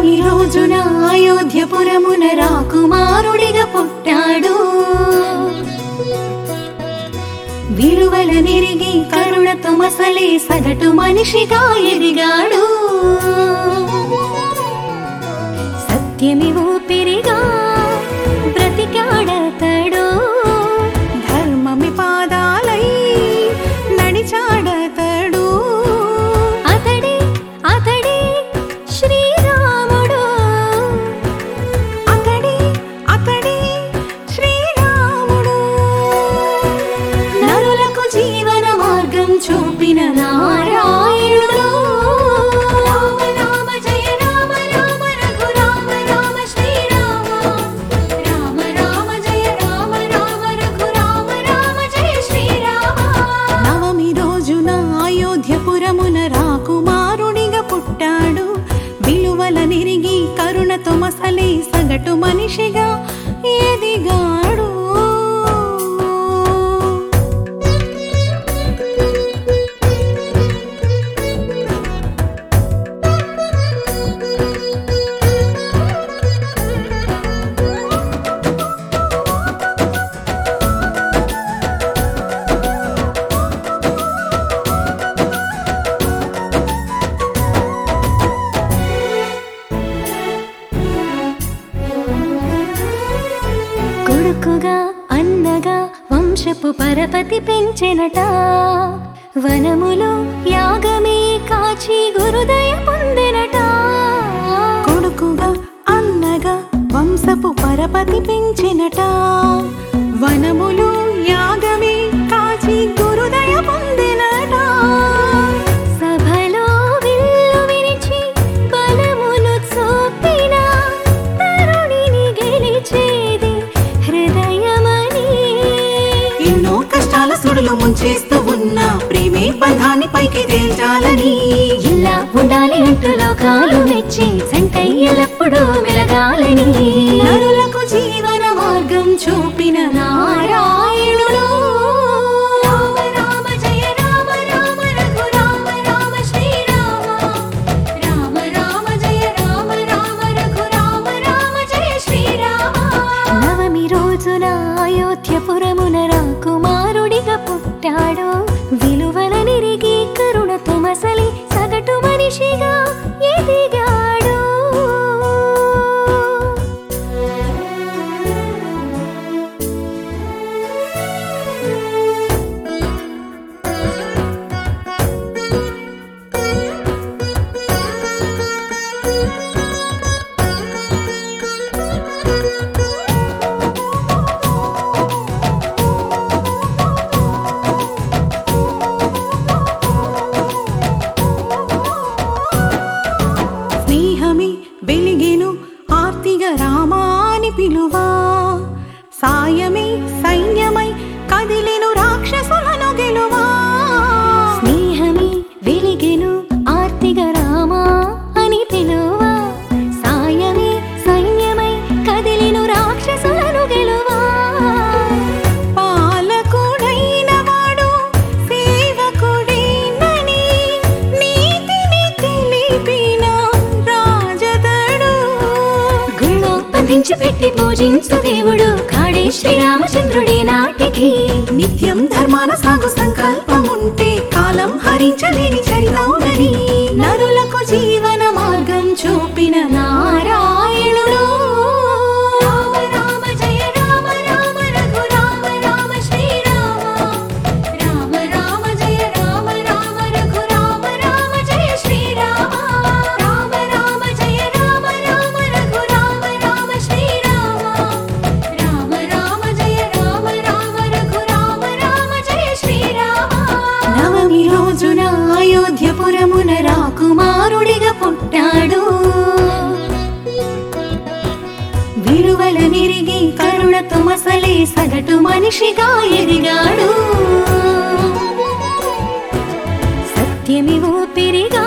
నవమి రోజున అయోధ్యపురమున రాకుమారుడిగా పుట్టాడు విలువల నిరిగి కరుణతో మసలే సగటు మనిషిగా ఎదిగాడు సత్యమి ఊపిరిగా బ్రతికాడతడు ధర్మమి పాదాలై నడిచాడతడు అతడే అతడే శ్రీరాముడు అతడే అతడే శ్రీరాముడు నరులకు జీవన మార్గం చూపిన నారాయణుడు రామ రామ జయ రామ రామ రఘురామ రామ శ్రీరామ రామ రామ జయ రామ రామ రఘురామ రామ జయ శ్రీరామ నవమి రోజున అయోధ్యపురమున రాకుమారుడిగా పుట్టాడు విలువల నిరిగి కరుణతో మసలి సగటు మనిషిగా ఎదిగాడు కొడుకుగా అన్నగా వంశపు పరపతి పెంచెనట వనములో యాగమే కాచి గురుదయ పొందెనట కొడుకుగా అన్నగా వంశపు పరపతి పెంచెనట వనములో యాగమే కాచి గురుదయ పొందెనట సభలో విల్లు విరిచి బలమును చూపిన తరుణిని గెలిచేది హృదయమని ఎన్నో కష్టాల సుడులు ముంచేస్తూ ఉన్న ప్రేమే బంధాన్ని పైకి తేల్చాలని ఇలా ఉండాలి అంటూ లోకాలు మెచ్చి సంకయ్యలప్పుడు మెలగాలని నరులకు జీవన మార్గం చూపిన నారాయణుడు రామ రామ జయ రామ రామ రఘురామ రామ శ్రీరామ రామ రామ జయ రామ రామ రఘురామ రామ జయ శ్రీరామ నవమి రోజున అయోధ్యపురమున రాకుమారుడిగా పుట్టాడు విలువల నిరిగి కరుణతో మసలి సగటు మనిషిగా ఎదిగాడు స్నేహమే వెలిగెను ఆర్తిగా రామాని పిలువా సాయమే సైన్యమై కదిలెను రాక్షసులను గెలువా స్నేహమే వెలిగెను ఆర్తిగా రామా అని పిలువా సాయమే సైన్యమై కదిలిను రాక్షసులను గెలువా పాలకుడైన వాడు సేవకుడేనని నీతిని తెలిపిన రాజదడు గుళ్ళో బంధించి పెట్టి పూజించు దేవుడు కాడే శ్రీరామచంద్రుడి నాటికి నిత్యం ధర్మాన సాగు సంకల్పం ఉంటే కాలం హరించలేని చరితౌనని నరులకు జీవన మార్గం చూపిన నారాయణుడు రామ రామ జయ రామ రామ రఘురామ రామ శ్రీరామ రామ రామ జయ రామ రామ రఘురామ రామ జయ శ్రీరామ రామ రామ జయ రామ రామ రఘురామ రామ శ్రీరామ రామ రామ జయ రామ రామ రఘురామ రామ జయ శ్రీరామ నవమి రోజున అయోధ్యపురమున రాకుమారుడిగా పుట్టాడు విలువల నిరిగి కరుణతో మసలే సగటు మనిషిగా ఎదిగాడు సత్యమి ఊపిరిగా